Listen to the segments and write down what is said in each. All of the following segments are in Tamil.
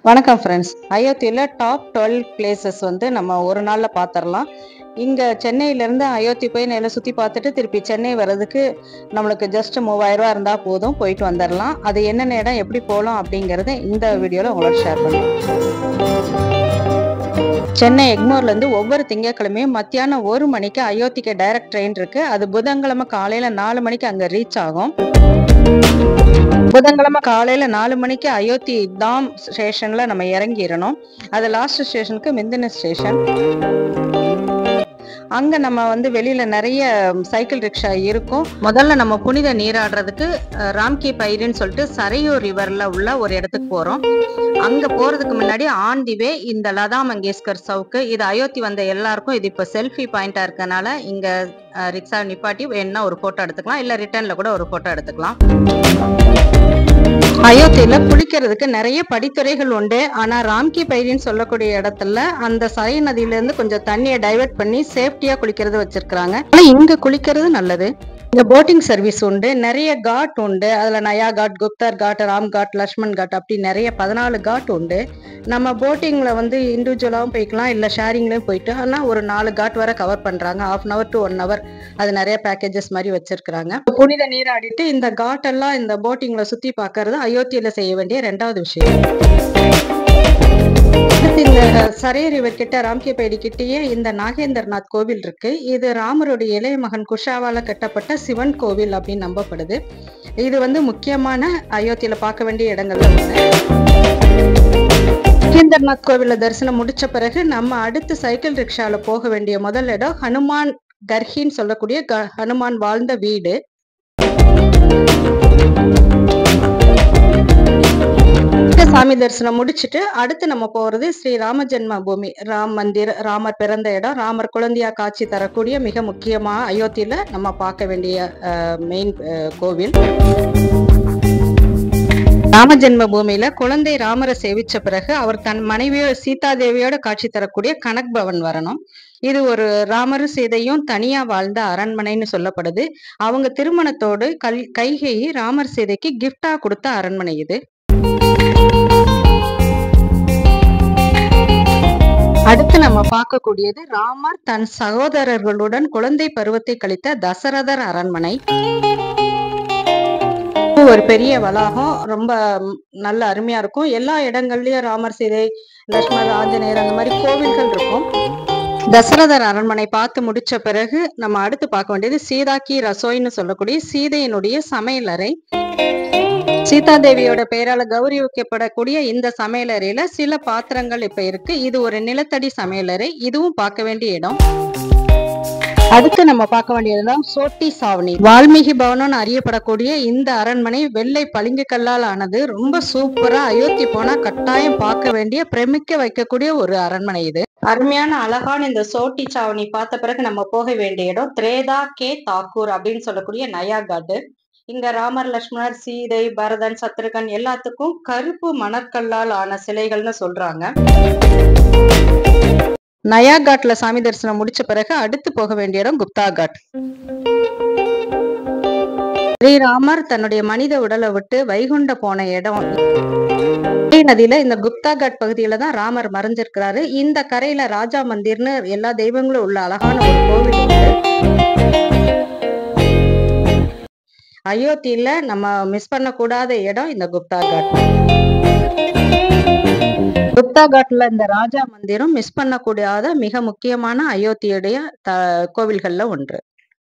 வணக்கம் ஃப்ரெண்ட்ஸ் அயோத்தியில் டாப் டுவெல் பிளேசஸ் வந்து நம்ம ஒரு நாளில் பார்த்துடலாம் இங்கே சென்னையிலேருந்து அயோத்தி போய் நேரில் சுற்றி பார்த்துட்டு திருப்பி சென்னை வர்றதுக்கு நம்மளுக்கு ஜஸ்ட் மூவாயிரரூவா இருந்தால் போதும் போயிட்டு வந்துடலாம் அது என்னென்ன இடம் எப்படி போகலாம் அப்படிங்கிறத இந்த வீடியோவில் உங்களோட ஷேர் பண்ணுறேன் சென்னை எக்மோர்லேருந்து ஒவ்வொரு திங்கட்கிழமையும் மத்தியானம் ஒரு மணிக்கு அயோத்திக்கு டைரக்ட் ட்ரெயின் இருக்கு அது புதன்கிழமை காலையில் நாலு மணிக்கு அங்கே ரீச் ஆகும் புதன்கிழமை காலையில நாலு மணிக்கு அயோத்தி தாம் ஸ்டேஷன்ல நம்ம இறங்கிடணும் அது லாஸ்ட் ஸ்டேஷனுக்கு மிந்தின ஸ்டேஷன் அங்க நம்ம வந்து வெளியில நிறைய சைக்கிள் ரிக்ஷா இருக்கும் முதல்ல நம்ம புனித நீராடுறதுக்கு அஹ், ராம்கி பயிரின்னு சொல்லிட்டு சரையூர் ரிவர்ல உள்ள ஒரு இடத்துக்கு போறோம் அங்க போறதுக்கு முன்னாடி ஆன் தி வே இந்த லதா மங்கேஷ்கர் சவுக்கு இது அயோத்தி வந்த எல்லாருக்கும் இது இப்ப செல்ஃபி பாயிண்டா இருக்கனால இங்க அஹ், ரிக்ஷா நிப்பாட்டி வேணும்னா ஒரு போட்டோ எடுத்துக்கலாம் இல்ல ரிட்டர்ன்ல கூட ஒரு போட்டோ எடுத்துக்கலாம் அயோத்தியில குளிக்கிறதுக்கு நிறைய படித்துறைகள் உண்டு ஆனா ராம்கி பயிரின்னு சொல்லக்கூடிய இடத்துல அந்த சரை நதியில இருந்து கொஞ்சம் தண்ணியை டைவர்ட் பண்ணி சேஃப்டியா குளிக்கிறது வச்சிருக்காங்க ஆனா இங்க குளிக்கிறது நல்லது இங்க போட்டிங் சர்வீஸ் உண்டு நிறைய காட் உண்டு அதுல நயா காட் குப்தர் காட் ராம் காட் லக்ஷ்மண் காட் அப்படி நிறைய பதினாலு காட் உண்டு நம்ம போட்டிங்ல வந்து இண்டிவிஜுவலாகவும் போய்க்கலாம் இல்ல ஷேரிங்லயும் போயிட்டு ஆனா ஒரு நாலு காட் வரை கவர் பண்றாங்க half an hour to one hour அது நிறைய பேக்கேஜஸ் மாதிரி வச்சிருக்காங்க புனித நீராடிட்டு இந்த காட் எல்லாம் இந்த போட்டிங்ல சுத்தி பார்க்கறது அயோத்தியில செய்ய வேண்டிய ரெண்டாவது விஷயம் அடுத்து இந்த சரைய ரிவர் கிட்ட ராம்கி பைடி கிட்டேயே இந்த நாகேந்திரநாத் கோவில் இருக்கு இது ராமருடைய இளைய மகன் குஷாவால கட்டப்பட்ட சிவன் கோவில் அப்படின்னு நம்பப்படுது இது வந்து முக்கியமான அயோத்தியில பார்க்க வேண்டிய இடங்கள்ல ஒண்ணு நாகேந்திரநாத் கோவில தரிசனம் முடிச்ச பிறகு நம்ம அடுத்து சைக்கிள் ரிக்ஷால போக வேண்டிய முதல் இடம் ஹனுமான் கர்ஹின்னு சொல்லக்கூடிய க- ஹனுமான் வாழ்ந்த வீடு இங்க சாமி தரிசனம் முடிச்சிட்டு அடுத்து நம்ம போறது ஸ்ரீ ராம ஜென்ம பூமி ராம் மந்திர் ராமர் பிறந்த இடம் ராமர் குழந்தையா காட்சி தரக்கூடிய மிக முக்கியமா அயோத்தியில நம்ம பார்க்க வேண்டிய மெயின் கோவில் ராம ஜென்ம பூமியில குழந்தை ராமரை சேவிச்ச பிறகு அவர் தன் மனைவியோ சீதா தேவியோட காட்சி தரக்கூடிய கனக் பவன் வரணும் இது ஒரு ராமரும் சீதையும் தனியா வாழ்ந்த அரண்மனைன்னு சொல்லப்படுது அவங்க திருமணத்தோடு கல் கைகேயி ராமர் சீதைக்கு கிஃப்டா கொடுத்த அரண்மனை இது அடுத்து நம்ம பார்க்கக்கூடியது ராமர் தன் சகோதரர்களுடன் குழந்தை பருவத்தை கழித்த தசரதர் அரண்மனை இது ஒரு பெரிய வளாகம் ரொம்ப ம், நல்ல அருமையா இருக்கும் எல்லா இடங்கள்லயும் ராமர் சீதை லட்சுமணர் ஆஞ்சநேயர் அந்த மாதிரி கோவில்கள் இருக்கும் தசரதர் அரண்மனை பார்த்து முடிச்ச பிறகு நம்ம அடுத்து பார்க்க வேண்டியது சீதாக்கி ரசோய்னு சொல்லக்கூடிய சீதையினுடைய சமையலறை சீதாதேவியோட பெயரால கௌரவிக்கப்படக்கூடிய இந்த சமையலறையில சில பாத்திரங்கள் இப்ப இருக்கு இது ஒரு நிலத்தடி சமையலறை இதுவும் பார்க்க வேண்டிய இடம் அடுத்து நம்ம பார்க்க வேண்டியதுதான் சோட்டி சாவணி வால்மீகி பவனம்னு அறியப்படக்கூடிய இந்த அரண்மனை வெள்ளை பளிங்கு கல்லால் ஆனது ரொம்ப சூப்பரா அயோத்தி போனா கட்டாயம் பார்க்க வேண்டிய பிரமிக்க வைக்கக்கூடிய ஒரு அரண்மனை இது அருமையான அழகான இந்த சோட்டி சாவணி பார்த்த பிறகு நம்ம போக வேண்டிய இடம் திரேதா கே தாக்கூர் அப்படின்னு சொல்லக்கூடிய நயா காட்டு இங்க ராமர் லட்சுமணர் சீதை பரதன் சத்ருகன் எல்லாத்துக்கும் கருப்பு மணற்கல்லால் ஆன சிலைகள்னு சொல்றாங்க நயா காட்ல சாமி தரிசனம் முடிச்ச பிறகு அடுத்து போக வேண்டிய இடம் குப்தா காட் ஸ்ரீராமர் தன்னுடைய மனித உடலை விட்டு வைகுண்ட போன இடம் இதே நதியில இந்த குப்தா காட் பகுதியில தான் ராமர் மறைஞ்சிருக்கிறாரு இந்த கரையில ராஜா மந்திர்னு எல்லா தெய்வங்களும் உள்ள அழகான ஒரு கோவில் உண்டு அயோத்தியில நம்ம மிஸ் பண்ணக்கூடாத இடம் இந்த குப்தா காட் குப்தா காட்ல இந்த ராஜா மந்திரம் மிஸ் பண்ணக்கூடாத மிக முக்கியமான அயோத்தியுடைய த கோவில்கள்ல ஒன்று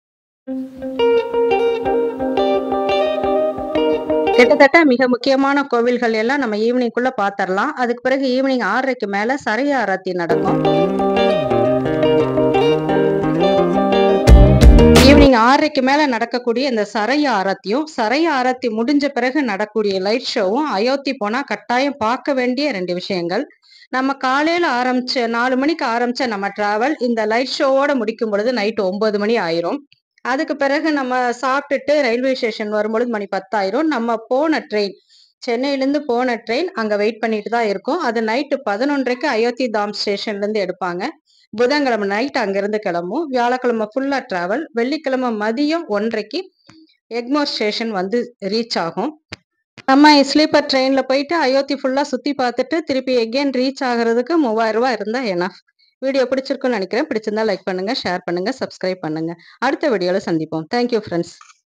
கிட்டத்தட்ட மிக முக்கியமான கோவில்கள் எல்லாம் நம்ம ஈவினிங்குள்ள பாத்திரலாம் அதுக்கு பிறகு ஈவினிங் ஆறரைக்கு மேல சரைய ஆரத்தி நடக்கும் ஈவினிங் ஆறரைக்கு மேல நடக்கக்கூடிய இந்த சரைய ஆரத்தியும் சரைய ஆரத்தி முடிஞ்ச பிறகு நடக்கூடிய லைட் ஷோவும் அயோத்தி போனா கட்டாயம் பார்க்க வேண்டிய ரெண்டு விஷயங்கள் நம்ம காலையில ஆரம்பிச்ச நாலு மணிக்கு ஆரம்பிச்ச நம்ம டிராவல் இந்த லைட் ஷோவோட முடிக்கும் பொழுது நைட் ஒன்பது மணி ஆயிரும் அதுக்கு பிறகு நம்ம சாப்பிட்டுட்டு ரயில்வே ஸ்டேஷன் வரும்பொழுது மணி பத்தாயிரும் நம்ம போன ட்ரெயின் சென்னையிலேருந்து போன ட்ரெயின் அங்க வெயிட் பண்ணிட்டு தான் இருக்கும் அது நைட்டு பதினொன்றரைக்கு அயோத்தி தாம் ஸ்டேஷன்ல இருந்து எடுப்பாங்க புதன்கிழமை நைட் அங்கிருந்து கிளம்பும் வியாழக்கிழமை ஃபுல்லா டிராவல் வெள்ளிக்கிழமை மதியம் ஒன்றரைக்கு எக்மோர் ஸ்டேஷன் வந்து ரீச் ஆகும் நம்ம ஸ்லீப்பர் ட்ரெயின்ல போயிட்டு அயோத்தி ஃபுல்லா சுத்தி பார்த்துட்டு திருப்பி எகெயின் ரீச் ஆகுறதுக்கு மூவாயிரம் ரூபாய் இருந்தா எனஃப் வீடியோ பிடிச்சிருக்குன்னு நினைக்கிறேன் பிடிச்சிருந்தா லைக் பண்ணுங்க ஷேர் பண்ணுங்க சப்ஸ்கிரைப் பண்ணுங்க அடுத்த வீடியோல சந்திப்போம் தேங்க்யூ ஃப்ரெண்ட்ஸ்